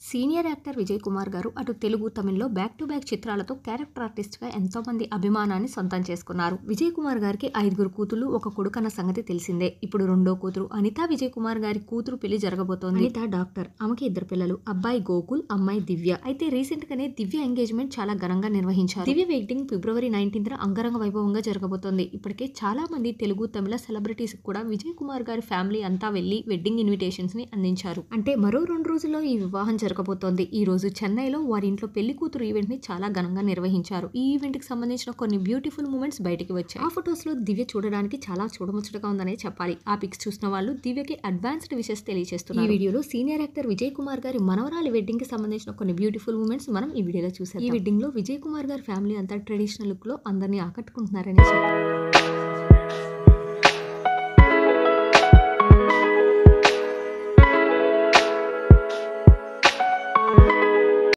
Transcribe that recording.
senior actor Vijay Kumar గారు అటు తెలుగు తమిళ్లో బ్యాక్ టు బ్యాక్ చిత్రాలతో క్యారెక్టర్ ఆర్టిస్ట్గా ఎంతో మంది అభిమానాన్ని సొంతం చేసుకున్నారు విజయ్ కుమార్ గారికి ఐదుగురు కూతుళ్ళు ఒక కొడుకన్న సంగతి తెలిసిందే ఇప్పుడు రెండో కూతురు అనిత విజయ్ కుమార్ గారి కూతురు పెళ్లి జరగబోతోంది అనిత డాక్టర్ ఆమెకి ఇద్దరు పిల్లలు అబ్బాయి గోకుల్ అమ్మాయి దివ్య అయితే రీసెంట్ గానే దివ్య ఎంగేజ్మెంట్ చాలా ఘనంగా నిర్వహించారు దివ్య వెడ్డింగ్ ఫిబ్రవరి నైన్టీన్త్ అంగరంగ వైభవంగా జరగబోతోంది ఇప్పటికే చాలా మంది తెలుగు తమిళ సెలబ్రిటీస్ కూడా విజయ్ కుమార్ గారి ఫ్యామిలీ అంతా వెళ్లి వెడ్డింగ్ ఇన్విటేషన్స్ ని అందించారు అంటే మరో రెండు రోజుల్లో ఈ వివాహం జరగబోతోంది ఈ రోజు చెన్నైలో వారి ఇంట్లో పెళ్లి కూతురు ఈవెంట్ ని చాలా ఘనంగా నిర్వహించారు ఈ ఈవెంట్ కి సంబంధించిన కొన్ని బ్యూటిఫుల్ మూమెంట్స్ బయటికి వచ్చాయి ఆ ఫొటోస్ లో దివ్య చూడడానికి చాలా చూడముచ్చటగా ఉందనే చెప్పాలి ఆ పిక్స్ చూసిన వాళ్ళు దివ్యకి అడ్వాన్స్డ్ విషెస్ తెలియజేస్తున్నారు ఈ వీడియోలో సీనియర్ యాక్టర్ విజయ్ కుమార్ గారి మనవరాలి వెడ్డింగ్ కి సంబంధించిన కొన్ని బ్యూటిఫుల్ మూమెంట్స్ మనం ఈ వీడియోలో చూసాం ఈ వెడ్డింగ్ లో విజయ్ కుమార్ గారి ఫ్యామిలీ అంతా ట్రెడిషనల్ లుక్ లో అందరినీ ఆకట్టుకుంటున్నారని చెప్పాలి